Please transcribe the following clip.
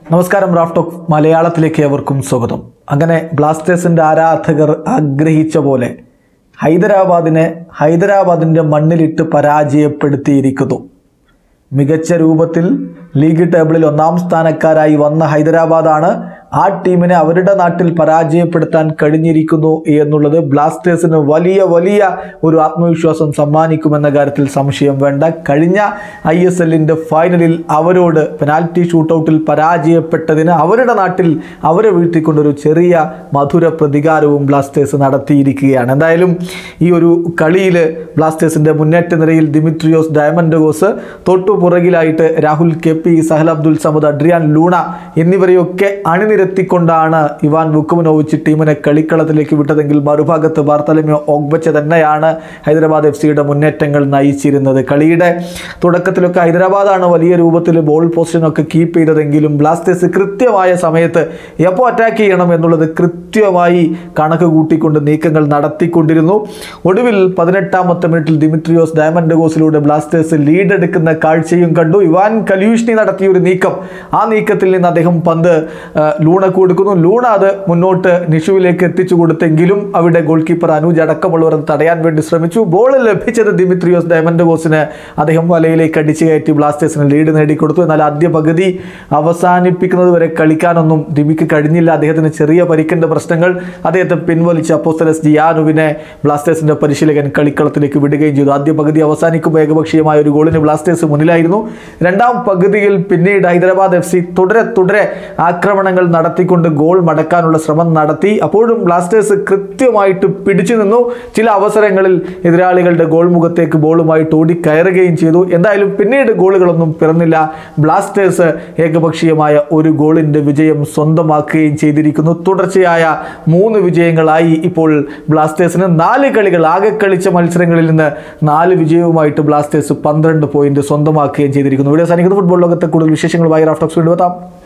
നമസ്കാരം റാഫ്ടോക്ക് മലയാളത്തിലേക്ക് ഏവർക്കും സ്വാഗതം അങ്ങനെ ബ്ലാസ്റ്റേഴ്സിൻ്റെ ആരാധകർ ആഗ്രഹിച്ച പോലെ ഹൈദരാബാദിനെ ഹൈദരാബാദിൻ്റെ മണ്ണിലിട്ട് പരാജയപ്പെടുത്തിയിരിക്കുന്നു മികച്ച രൂപത്തിൽ ലീഗ് ടേബിളിൽ ഒന്നാം സ്ഥാനക്കാരായി വന്ന ഹൈദരാബാദാണ് ആ ടീമിനെ അവരുടെ നാട്ടിൽ പരാജയപ്പെടുത്താൻ കഴിഞ്ഞിരിക്കുന്നു എന്നുള്ളത് ബ്ലാസ്റ്റേഴ്സിന് വലിയ വലിയ ഒരു ആത്മവിശ്വാസം സമ്മാനിക്കുമെന്ന കാര്യത്തിൽ സംശയം വേണ്ട കഴിഞ്ഞ ഐ എസ് എല്ലിൻ്റെ ഫൈനലിൽ അവരോട് പെനാൽറ്റി ഷൂട്ടൗട്ടിൽ പരാജയപ്പെട്ടതിന് അവരുടെ നാട്ടിൽ അവരെ വീഴ്ത്തിക്കൊണ്ടൊരു ചെറിയ മധുര പ്രതികാരവും ബ്ലാസ്റ്റേഴ്സ് നടത്തിയിരിക്കുകയാണ് എന്തായാലും ഈ ഒരു കളിയിൽ ബ്ലാസ്റ്റേഴ്സിൻ്റെ മുന്നേറ്റ നിരയിൽ ദിമിത്രിയോസ് ഡയമൻഡോസ് തൊട്ടു പുറകിലായിട്ട് Rahul K P Sahal Abdul Samad Adrian Luna എന്നിവരെയൊക്കെ അണിനിരത്തിക്കൊണ്ടാണ് ഇവാൻ വുക്കുമനോവിച്ച് ടീമിനെ കളിക്കളത്തിലേക്ക് വിട്ടതെങ്കിൽ മറുഭാഗത്ത് ബാർത്തലമ്യോ ഓഗ്ബച്ച തന്നെയാണ് ഹൈദരാബാദ് എഫ് സിയുടെ മുന്നേറ്റങ്ങൾ നയിച്ചിരുന്നത് കളിയുടെ തുടക്കത്തിലൊക്കെ ഹൈദരാബാദാണ് വലിയ രൂപത്തിൽ ബോൾ പൊസിഷനൊക്കെ കീപ്പ് ചെയ്തതെങ്കിലും ബ്ലാസ്റ്റേഴ്സ് കൃത്യമായ സമയത്ത് എപ്പോൾ അറ്റാക്ക് ചെയ്യണം എന്നുള്ളത് കൃത്യമായി കണക്ക് കൂട്ടിക്കൊണ്ട് നീക്കങ്ങൾ നടത്തിക്കൊണ്ടിരുന്നു ഒടുവിൽ പതിനെട്ടാമത്തെ മിനിറ്റിൽ ദിമിട്രിയോസ് ഡയമൻഡഗോസിലൂടെ ബ്ലാസ്റ്റേഴ്സ് ലീഡ് എടുക്കുന്ന കാഴ്ചയും കണ്ടു ഇവാൻ കല്യൂഷ്നി നടത്തിയ ഒരു നീക്കം ആ നീക്കത്തിൽ നിന്ന് അദ്ദേഹം പന്ത് ആ, ലൂണക്ക് കൊടുക്കുന്നു ലൂണ അത് മുന്നോട്ട് നിഷുവിലേക്ക് എത്തിച്ചു കൊടുത്തെങ്കിലും അവിടെ ഗോൾ കീപ്പർ അനൂജ് അടക്കമുള്ളവർ അത് തടയാൻ വേണ്ടി ശ്രമിച്ചു ബോൾ ലഭിച്ചത് ദിമിത്രിയോസ് ഡയമൻഡഗോസിന് അദ്ദേഹം വലയിലേക്ക് അടിച്ചു കയറ്റി ബ്ലാസ്റ്റേഴ്സിന് ലീഡ് നേടിക്കൊടുത്തു എന്നാൽ ആദ്യ പകുതി അവസാനിപ്പിക്കുന്നത് വരെ കളിക്കാനൊന്നും ദിമിക്ക് കഴിഞ്ഞില്ല അദ്ദേഹത്തിന് ചെറിയ പരിക്കിൻ്റെ പ്രശ്നങ്ങൾ അദ്ദേഹത്തെ പിൻവലിച്ച അപ്പോസ്തലസ് ജിയാനുവിനെ ബ്ലാസ്റ്റേഴ്സിന്റെ പരിശീലകൻ കളിക്കളത്തിലേക്ക് വിടുകയും ചെയ്തു ആദ്യ പകുതി അവസാനിക്കുമ്പോൾ ഏകപക്ഷീയമായ ഒരു ഗോളിന് ബ്ലാസ്റ്റേഴ്സ് മുന്നിലായിരുന്നു രണ്ടാം പകുതിയിൽ പിന്നീട് ഹൈദരാബാദ് എഫ് സി തുടരെ തുടരെ ആക്രമണങ്ങൾ നടത്തിക്കൊണ്ട് ഗോൾ മടക്കാനുള്ള ശ്രമം നടത്തി അപ്പോഴും ബ്ലാസ്റ്റേഴ്സ് കൃത്യമായിട്ട് പിടിച്ചു നിന്നു ചില അവസരങ്ങളിൽ എതിരാളികളുടെ ഗോൾ മുഖത്തേക്ക് ബോളുമായിട്ട് ഓടിക്കയറുകയും ചെയ്തു എന്തായാലും പിന്നീട് ഗോളുകളൊന്നും പിറന്നില്ല ബ്ലാസ്റ്റേഴ്സ് ഏകപക്ഷീയമായ ഒരു ഗോളിൻ്റെ വിജയം സ്വന്തമാക്കുകയും ചെയ്തിരിക്കുന്നു തുടർച്ചയായ മൂന്ന് വിജയങ്ങളായി ഇപ്പോൾ ബ്ലാസ്റ്റേഴ്സിന് നാല് കളികൾ ആകെ കളിച്ച മത്സരങ്ങളിൽ നിന്ന് നാല് വിജയവുമായിട്ട് ബ്ലാസ്റ്റേഴ്സ് പന്ത്രണ്ട് പോയിന്റ് സ്വന്തമാക്കുകയും ചെയ്തിരിക്കുന്നു വീഡിയോ സാനിക്കുന്ന ഫുട്ബോൾ ലോകത്തെ കൂടുതൽ വിശേഷങ്ങളുമായി റാഫ്റ്റോക്സ് വീണ്ടും എത്താം